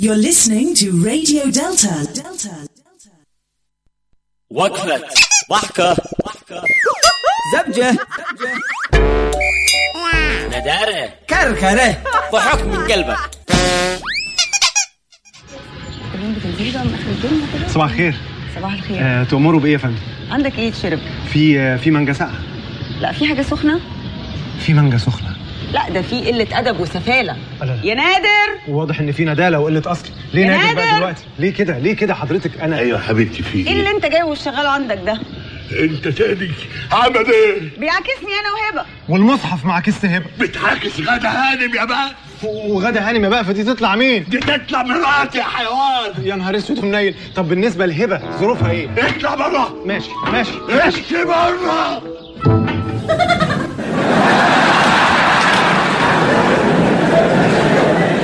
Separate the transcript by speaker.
Speaker 1: You're listening to Radio Delta. Delta.
Speaker 2: وقفة ضحكة
Speaker 3: زبجة
Speaker 2: ندارة
Speaker 3: كركرة
Speaker 2: ضحك من قلبك
Speaker 4: بتنزلي بقى من اخر الدنيا كده
Speaker 5: صباح الخير
Speaker 4: صباح الخير
Speaker 5: آه، تأمروا بإيه يا فندم؟
Speaker 4: عندك ايه تشرب
Speaker 5: في آه، في مانجا ساقعة
Speaker 4: لا في حاجه سخنه
Speaker 5: في مانجا سخنة
Speaker 4: لا ده في قله ادب وسفاله
Speaker 5: لا، لا.
Speaker 4: يا نادر
Speaker 5: وواضح إن في ندالة وقلة أصل ليه
Speaker 4: يا
Speaker 5: نادر بقى
Speaker 4: نادر!
Speaker 5: دلوقتي؟ ليه كده؟ ليه كده حضرتك أنا
Speaker 6: ايوه حبيبتي في
Speaker 4: ايه اللي
Speaker 6: ايه؟
Speaker 4: انت جاي وشغال عندك ده
Speaker 6: انت تاني عمل ايه؟
Speaker 4: بيعاكسني انا وهبه
Speaker 5: والمصحف مع كيس هبة
Speaker 6: بتعاكس غدا هانم يا بقى
Speaker 5: وغدا هانم يا بقى فدي تطلع مين؟
Speaker 6: دي تطلع مراتي يا حيوان
Speaker 5: يا نهار اسود ومنيل طب بالنسبة لهبة ظروفها إيه؟
Speaker 6: اطلع بره
Speaker 5: ماشي ماشي
Speaker 6: امشي بره